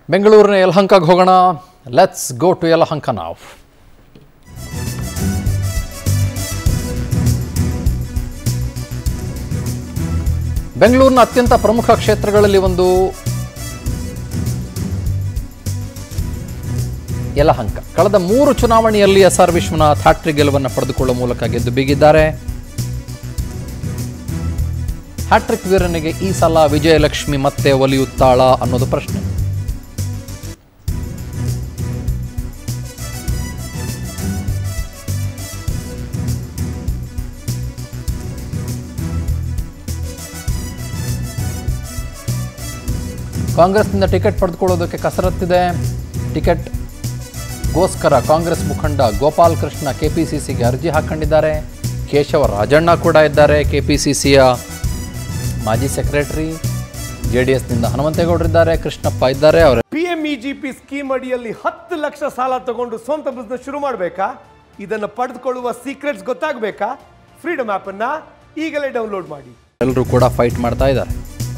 ಬೆಂಗಳೂರಿನ ಯಲಹಂಕಗೆ ಹೋಗೋಣ let's go to Yelahanka ನಾವು ಬೆಂಗಳೂರಿನ ಅತ್ಯಂತ ಪ್ರಮುಖ ಕ್ಷೇತ್ರಗಳಲ್ಲಿ ಒಂದು ಯಲಹಂಕ ಕಳೆದ ಮೂರು ಚುನಾವಣೆಯಲ್ಲಿ ಎಸ್ ಆರ್ ವಿಶ್ವನಾಥ್ ಹ್ಯಾಟ್ರಿಕ್ ಗೆಲುವನ್ನು ಪಡೆದುಕೊಳ್ಳುವ ಮೂಲಕ ಗೆದ್ದು ಬೀಗಿದ್ದಾರೆ ಹ್ಯಾಟ್ರಿಕ್ ವೀರನಿಗೆ ಈ ಸಲ ವಿಜಯಲಕ್ಷ್ಮಿ ಮತ್ತೆ ಒಲಿಯುತ್ತಾಳ ಅನ್ನೋದು ಪ್ರಶ್ನೆ ಕಾಂಗ್ರೆಸ್ನಿಂದ ಟಿಕೆಟ್ ಪಡೆದುಕೊಳ್ಳೋದಕ್ಕೆ ಕಸರತ್ತಿದೆ ಟಿಕೆಟ್ ಗೋಸ್ಕರ ಕಾಂಗ್ರೆಸ್ ಮುಖಂಡ ಗೋಪಾಲ್ ಕೃಷ್ಣ ಕೆಪಿಸಿಸಿಗೆ ಅರ್ಜಿ ಹಾಕೊಂಡಿದ್ದಾರೆ ಕೇಶವ ರಾಜಣ್ಣ ಕೂಡ ಇದ್ದಾರೆ ಕೆಪಿಸಿಸಿಯ ಮಾಜಿ ಸೆಕ್ರೆಟರಿ ಜೆ ಡಿ ಎಸ್ನಿಂದ ಹನುಮಂತೇಗೌಡರಿದ್ದಾರೆ ಕೃಷ್ಣಪ್ಪ ಇದ್ದಾರೆ ಅವರ P M E G P scheme ಅಡಿಯಲ್ಲಿ ಹತ್ತು ಲಕ್ಷ ಸಾಲ ತಗೊಂಡು ಸ್ವಂತ ಬಿಸ್ನೆಸ್ ಶುರು ಮಾಡಬೇಕಾ ಇದನ್ನು ಪಡೆದುಕೊಳ್ಳುವ ಸೀಕ್ರೆಟ್ಸ್ ಗೊತ್ತಾಗಬೇಕಾ ಫ್ರೀಡಮ್ ಆ್ಯಪನ್ನು ಈಗಲೇ ಡೌನ್ಲೋಡ್ ಮಾಡಿ ಎಲ್ಲರೂ ಕೂಡ ಫೈಟ್ ಮಾಡ್ತಾ ಇದ್ದಾರೆ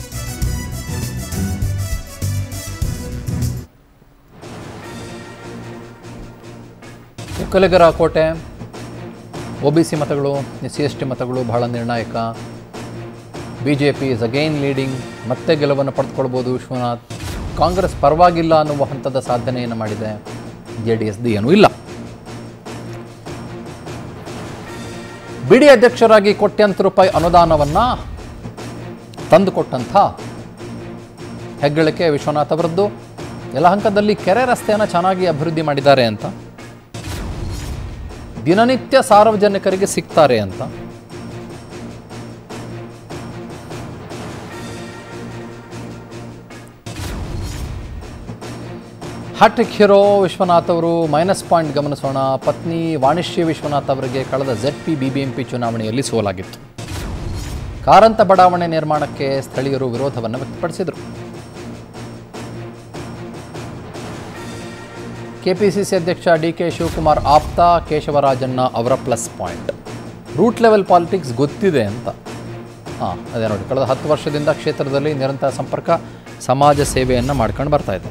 ಒಕ್ಕಲಿಗರ ಕೋಟೆ ಒ ಬಿ ಸಿ ಮತಗಳು ಸಿ ಎಸ್ ಟಿ ಮತಗಳು ಬಹಳ ನಿರ್ಣಾಯಕ B J P is again leading ಮತ್ತೆ ಗೆಲುವನ್ನು ಪಡೆದುಕೊಳ್ಬೋದು ವಿಶ್ವನಾಥ್ ಕಾಂಗ್ರೆಸ್ ಪರವಾಗಿಲ್ಲ ಅನ್ನುವ ಹಂತದ ಸಾಧನೆಯನ್ನು ಮಾಡಿದೆ ಜೆ ಡಿ ಎಸ್ದು ಏನೂ ಇಲ್ಲ ಬಿಡಿ ಅಧ್ಯಕ್ಷರಾಗಿ ಕೋಟ್ಯಂತರ ರೂಪಾಯಿ ಅನುದಾನವನ್ನು ತಂದುಕೊಟ್ಟಂಥ ಹೆಗ್ಗಳಿಕೆ ವಿಶ್ವನಾಥ್ ಅವರದ್ದು ಯಲಹಂಕದಲ್ಲಿ ಕೆರೆ ರಸ್ತೆಯನ್ನು ಚೆನ್ನಾಗಿ ಅಭಿವೃದ್ಧಿ ಮಾಡಿದ್ದಾರೆ ಅಂತ ದಿನನಿತ್ಯ ಸಾರ್ವಜನಿಕರಿಗೆ ಸಿಗ್ತಾರೆ ಅಂತ ಹ್ಯಾಟ್ರಿಕ್ ಹೀರೋ ವಿಶ್ವನಾಥ್ ಅವರು ಮೈನಸ್ ಪಾಯಿಂಟ್ ಗಮನಿಸೋಣ ಪತ್ನಿ ವಾಣಿಶ್ಯ ವಿಶ್ವನಾಥ್ ಅವರಿಗೆ ಕಳೆದ Z P B B M P ಚುನಾವಣೆಯಲ್ಲಿ ಸೋಲಾಗಿತ್ತು ಕಾರಂತ ಬಡಾವಣೆ ನಿರ್ಮಾಣಕ್ಕೆ ಸ್ಥಳೀಯರು ವಿರೋಧವನ್ನು ವ್ಯಕ್ತಪಡಿಸಿದರು ಕೆಪಿಸಿಸಿ ಅಧ್ಯಕ್ಷ ಡಿ ಕೆ ಶಿವಕುಮಾರ್ ಆಪ್ತ ಕೇಶವರಾಜಣ್ಣ ಅವರ plus point root level politics ಗೊತ್ತಿದೆ ಅಂತ ಹಾಂ ಅದೇ ನೋಡಿ ಕಳೆದ ಹತ್ತು ವರ್ಷದಿಂದ ಕ್ಷೇತ್ರದಲ್ಲಿ ನಿರಂತರ ಸಂಪರ್ಕ ಸಮಾಜ ಸೇವೆಯನ್ನು ಮಾಡ್ಕೊಂಡು ಬರ್ತಾ ಇದ್ದಾರೆ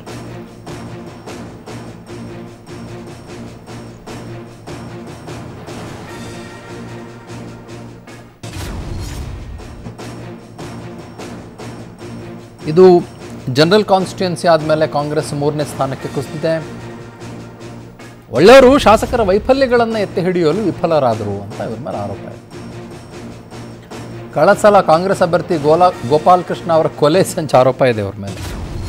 ಇದು ಜನರಲ್ ಕಾನ್ಸ್ಟಿಟ್ಯೂನ್ಸಿ ಆದಮೇಲೆ ಕಾಂಗ್ರೆಸ್ ಮೂರನೇ ಸ್ಥಾನಕ್ಕೆ ಕುಸಿದಿದೆ ಒಳ್ಳೆಯವರು ಶಾಸಕರ ವೈಫಲ್ಯಗಳನ್ನು ಎತ್ತಿ ಹಿಡಿಯಲು ವಿಫಲರಾದರು ಅಂತ ಇವ್ರ ಮೇಲೆ ಆರೋಪ ಇದೆ ಕಳೆದ ಸಲ ಕಾಂಗ್ರೆಸ್ ಅಭ್ಯರ್ಥಿ ಗೋಲಾ ಗೋಪಾಲ್ ಕೃಷ್ಣ ಅವರ ಕೊಲೆ ಸಂಚ ಆರೋಪ ಇದೆ ಅವ್ರ ಮೇಲೆ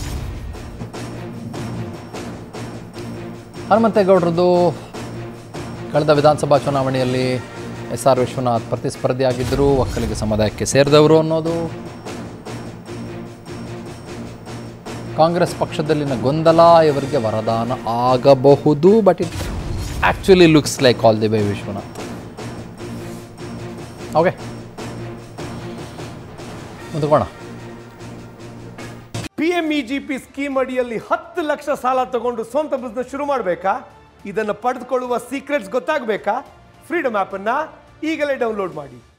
ಹನುಮಂತೇಗೌಡರದ್ದು ಕಳೆದ ವಿಧಾನಸಭಾ ಚುನಾವಣೆಯಲ್ಲಿ ಎಸ್ ಆರ್ ವಿಶ್ವನಾಥ್ ಪ್ರತಿಸ್ಪರ್ಧಿಯಾಗಿದ್ದರು ಒಕ್ಕಲಿಗ ಸಮುದಾಯಕ್ಕೆ ಸೇರಿದವರು ಅನ್ನೋದು ಕಾಂಗ್ರೆಸ್ ಪಕ್ಷದಲ್ಲಿನ ಗೊಂದಲ ಇವರಿಗೆ ವರದಾನ ಆಗಬಹುದು but it actually looks like all the way Vishwanath okay ಮುಂದಕೋಣ P M E G P scheme ಅಡಿಯಲ್ಲಿ ಹತ್ತು ಲಕ್ಷ ಸಾಲ ತಗೊಂಡು ಸ್ವಂತ ಬಿಸ್ನೆಸ್ ಶುರು ಮಾಡಬೇಕಾ ಇದನ್ನು ಪಡೆದುಕೊಳ್ಳುವ ಸೀಕ್ರೆಟ್ಸ್ ಗೊತ್ತಾಗಬೇಕಾ ಫ್ರೀಡಮ್ ಆ್ಯಪನ್ನು ಈಗಲೇ ಡೌನ್ಲೋಡ್ ಮಾಡಿ